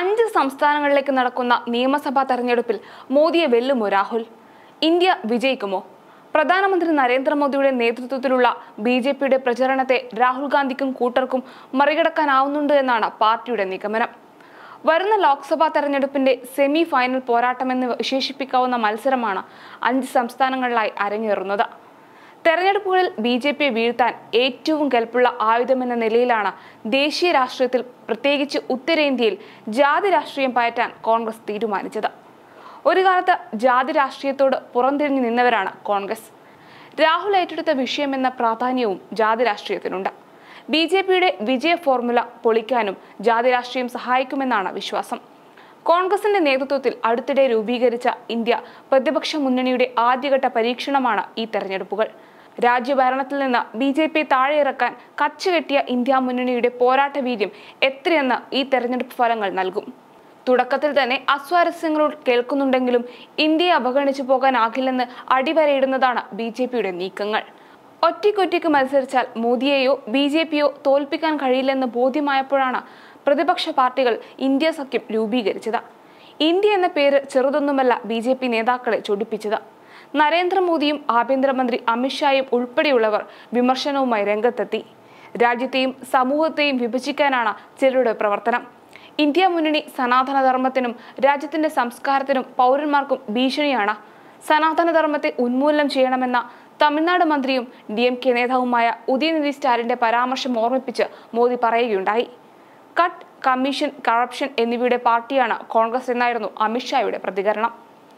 അഞ്ച് സംസ്ഥാനങ്ങളിലേക്ക് നടക്കുന്ന നിയമസഭാ തെരഞ്ഞെടുപ്പിൽ മോദിയെ വെല്ലുമോ രാഹുൽ ഇന്ത്യ വിജയിക്കുമോ പ്രധാനമന്ത്രി നരേന്ദ്രമോദിയുടെ നേതൃത്വത്തിലുള്ള ബി ജെ പിയുടെ പ്രചരണത്തെ രാഹുൽ ഗാന്ധിക്കും കൂട്ടർക്കും മറികടക്കാനാവുന്നുണ്ട് എന്നാണ് പാർട്ടിയുടെ നിഗമനം വരുന്ന ലോക്സഭാ തെരഞ്ഞെടുപ്പിന്റെ സെമി ഫൈനൽ പോരാട്ടമെന്ന് വിശേഷിപ്പിക്കാവുന്ന മത്സരമാണ് അഞ്ച് സംസ്ഥാനങ്ങളിലായി അരങ്ങേറുന്നത് തെരഞ്ഞെടുപ്പുകളിൽ ബി ജെ പിയെ വീഴ്ത്താൻ ഏറ്റവും കെൽപ്പുള്ള ആയുധമെന്ന നിലയിലാണ് ദേശീയ രാഷ്ട്രീയത്തിൽ പ്രത്യേകിച്ച് ഉത്തരേന്ത്യയിൽ ജാതി രാഷ്ട്രീയം പയറ്റാൻ കോൺഗ്രസ് തീരുമാനിച്ചത് ഒരു കാലത്ത് ജാതി രാഷ്ട്രീയത്തോട് പുറംതിരിഞ്ഞു നിന്നവരാണ് കോൺഗ്രസ് രാഹുൽ ഏറ്റെടുത്ത വിഷയമെന്ന പ്രാധാന്യവും ജാതി രാഷ്ട്രീയത്തിനുണ്ട് ബി ജെ പിയുടെ വിജയ ഫോർമുല പൊളിക്കാനും ജാതി രാഷ്ട്രീയം സഹായിക്കുമെന്നാണ് വിശ്വാസം കോൺഗ്രസിന്റെ നേതൃത്വത്തിൽ അടുത്തിടെ രൂപീകരിച്ച ഇന്ത്യ പ്രതിപക്ഷ മുന്നണിയുടെ ആദ്യഘട്ട പരീക്ഷണമാണ് ഈ തെരഞ്ഞെടുപ്പുകൾ രാജ്യഭരണത്തിൽ നിന്ന് ബി ജെ പി താഴെയിറക്കാൻ കച്ചുകെട്ടിയ ഇന്ത്യ മുന്നണിയുടെ പോരാട്ട വീര്യം എത്രയെന്ന് ഈ തെരഞ്ഞെടുപ്പ് ഫലങ്ങൾ നൽകും തുടക്കത്തിൽ തന്നെ അസ്വാരസ്യങ്ങളോട് കേൾക്കുന്നുണ്ടെങ്കിലും ഇന്ത്യയെ അവഗണിച്ചു പോകാനാകില്ലെന്ന് അടിവരയിടുന്നതാണ് ബി ജെ പിയുടെ നീക്കങ്ങൾ ഒറ്റയ്ക്കൊറ്റയ്ക്ക് മത്സരിച്ചാൽ മോദിയെയോ ബി ജെ പിയോ തോൽപ്പിക്കാൻ കഴിയില്ലെന്ന് ബോധ്യമായപ്പോഴാണ് പ്രതിപക്ഷ പാർട്ടികൾ ഇന്ത്യ സഖ്യം രൂപീകരിച്ചത് ഇന്ത്യ എന്ന പേര് ചെറുതൊന്നുമല്ല ബി ജെ പി നേതാക്കളെ ചൊടിപ്പിച്ചത് നരേന്ദ്രമോദിയും ആഭ്യന്തരമന്ത്രി അമിത്ഷായും ഉൾപ്പെടെയുള്ളവർ വിമർശനവുമായി രംഗത്തെത്തി രാജ്യത്തെയും സമൂഹത്തെയും വിഭജിക്കാനാണ് ചിലരുടെ പ്രവർത്തനം ഇന്ത്യ മുന്നണി സനാതനധർമ്മത്തിനും രാജ്യത്തിന്റെ സംസ്കാരത്തിനും പൗരന്മാർക്കും ഭീഷണിയാണ് സനാതനധർമ്മത്തെ ഉന്മൂലനം ചെയ്യണമെന്ന തമിഴ്നാട് മന്ത്രിയും ഡി എം കെ നേതാവുമായ ഉദയനിധി സ്റ്റാലിന്റെ പരാമർശം ഓർമ്മിപ്പിച്ച് മോദി പറയുകയുണ്ടായി കട്ട് കമ്മീഷൻ കറപ്ഷൻ എന്നിവയുടെ പാർട്ടിയാണ് കോൺഗ്രസ് എന്നായിരുന്നു അമിത്ഷായുടെ പ്രതികരണം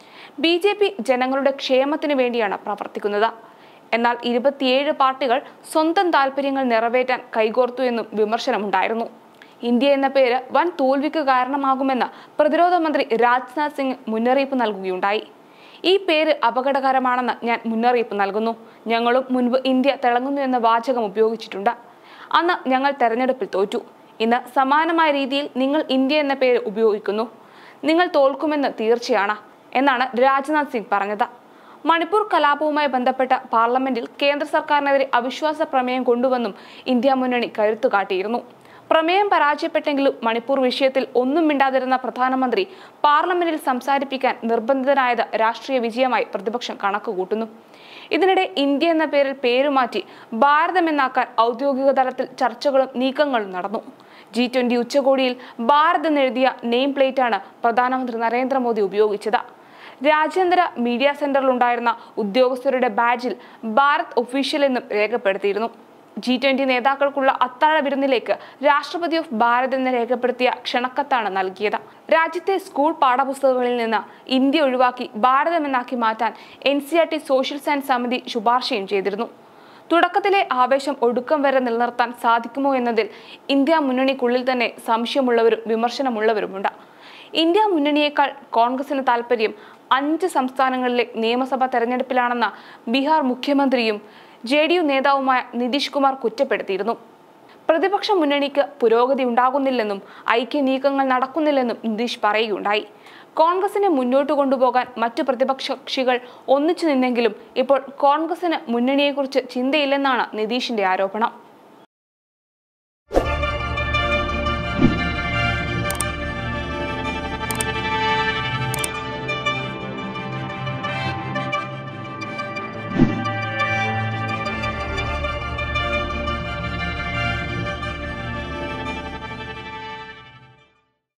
ബി ജെ പി ജനങ്ങളുടെ ക്ഷേമത്തിനു വേണ്ടിയാണ് പ്രവർത്തിക്കുന്നത് എന്നാൽ ഇരുപത്തിയേഴ് പാർട്ടികൾ സ്വന്തം താല്പര്യങ്ങൾ നിറവേറ്റാൻ കൈകോർത്തു എന്നും വിമർശനമുണ്ടായിരുന്നു ഇന്ത്യ എന്ന പേര് വൻ തോൽവിക്ക് കാരണമാകുമെന്ന് പ്രതിരോധ മന്ത്രി രാജ്നാഥ് സിംഗ് മുന്നറിയിപ്പ് നൽകുകയുണ്ടായി ഈ പേര് അപകടകരമാണെന്ന് ഞാൻ മുന്നറിയിപ്പ് നൽകുന്നു ഞങ്ങളും മുൻപ് ഇന്ത്യ തിളങ്ങുന്നു എന്ന വാചകം ഉപയോഗിച്ചിട്ടുണ്ട് അന്ന് ഞങ്ങൾ തെരഞ്ഞെടുപ്പിൽ തോറ്റു ഇന്ന് സമാനമായ രീതിയിൽ നിങ്ങൾ ഇന്ത്യ എന്ന പേര് ഉപയോഗിക്കുന്നു നിങ്ങൾ തോൽക്കുമെന്ന് തീർച്ചയാണ് എന്നാണ് രാജ്നാഥ് സിംഗ് പറഞ്ഞത് മണിപ്പൂർ കലാപവുമായി ബന്ധപ്പെട്ട പാർലമെന്റിൽ കേന്ദ്ര സർക്കാരിനെതിരെ അവിശ്വാസ പ്രമേയം കൊണ്ടുവന്നും ഇന്ത്യ മുന്നണി കരുത്തു കാട്ടിയിരുന്നു പ്രമേയം പരാജയപ്പെട്ടെങ്കിലും മണിപ്പൂർ വിഷയത്തിൽ ഒന്നും മിണ്ടാതിരുന്ന പ്രധാനമന്ത്രി പാർലമെന്റിൽ സംസാരിപ്പിക്കാൻ നിർബന്ധിതനായത് രാഷ്ട്രീയ വിജയമായി പ്രതിപക്ഷം കണക്കുകൂട്ടുന്നു ഇതിനിടെ ഇന്ത്യ എന്ന പേരിൽ പേരുമാറ്റി ഭാരതം എന്നാക്കാൻ ഔദ്യോഗിക തലത്തിൽ ചർച്ചകളും നീക്കങ്ങളും നടന്നു ജി ട്വന്റി ഉച്ചകോടിയിൽ ഭാരത് എന്നെഴുതിയ നെയിം പ്ലേറ്റാണ് പ്രധാനമന്ത്രി നരേന്ദ്രമോദി ഉപയോഗിച്ചത് രാജ്യാന്തര മീഡിയ സെന്ററിലുണ്ടായിരുന്ന ഉദ്യോഗസ്ഥരുടെ ബാഡ്ജിൽ ഭാരത് ഒഫീഷ്യൽ എന്നും രേഖപ്പെടുത്തിയിരുന്നു ജി ട്വന്റി നേതാക്കൾക്കുള്ള അത്താഴ വിരുന്നിലേക്ക് രാഷ്ട്രപതി ഓഫ് ഭാരത് എന്ന് രേഖപ്പെടുത്തിയ ക്ഷണക്കത്താണ് നൽകിയത് രാജ്യത്തെ സ്കൂൾ പാഠപുസ്തകങ്ങളിൽ നിന്ന് ഇന്ത്യ ഒഴിവാക്കി ഭാരതം എന്നാക്കി മാറ്റാൻ N C R T social science സമിതി ശുപാർശയും ചെയ്തിരുന്നു തുടക്കത്തിലെ ആവേശം ഒടുക്കം വരെ നിലനിർത്താൻ സാധിക്കുമോ എന്നതിൽ ഇന്ത്യ മുന്നണിക്കുള്ളിൽ തന്നെ സംശയമുള്ളവരും വിമർശനമുള്ളവരുമുണ്ട് ഇന്ത്യ മുന്നണിയേക്കാൾ കോൺഗ്രസിന് താൽപ്പര്യം അഞ്ച് സംസ്ഥാനങ്ങളിലെ നിയമസഭാ തെരഞ്ഞെടുപ്പിലാണെന്ന ബീഹാർ മുഖ്യമന്ത്രിയും ജെ ഡി യു നേതാവുമായ നിതീഷ് കുമാർ കുറ്റപ്പെടുത്തിയിരുന്നു പ്രതിപക്ഷ മുന്നണിക്ക് പുരോഗതി ഉണ്ടാകുന്നില്ലെന്നും ഐക്യ നീക്കങ്ങൾ നടക്കുന്നില്ലെന്നും നിതീഷ് പറയുകയുണ്ടായി കോൺഗ്രസിനെ മുന്നോട്ട് കൊണ്ടുപോകാൻ മറ്റു പ്രതിപക്ഷ കക്ഷികൾ ഒന്നിച്ചു നിന്നെങ്കിലും ഇപ്പോൾ കോൺഗ്രസിന് മുന്നണിയെക്കുറിച്ച് ചിന്തയില്ലെന്നാണ് നിതീഷിന്റെ ആരോപണം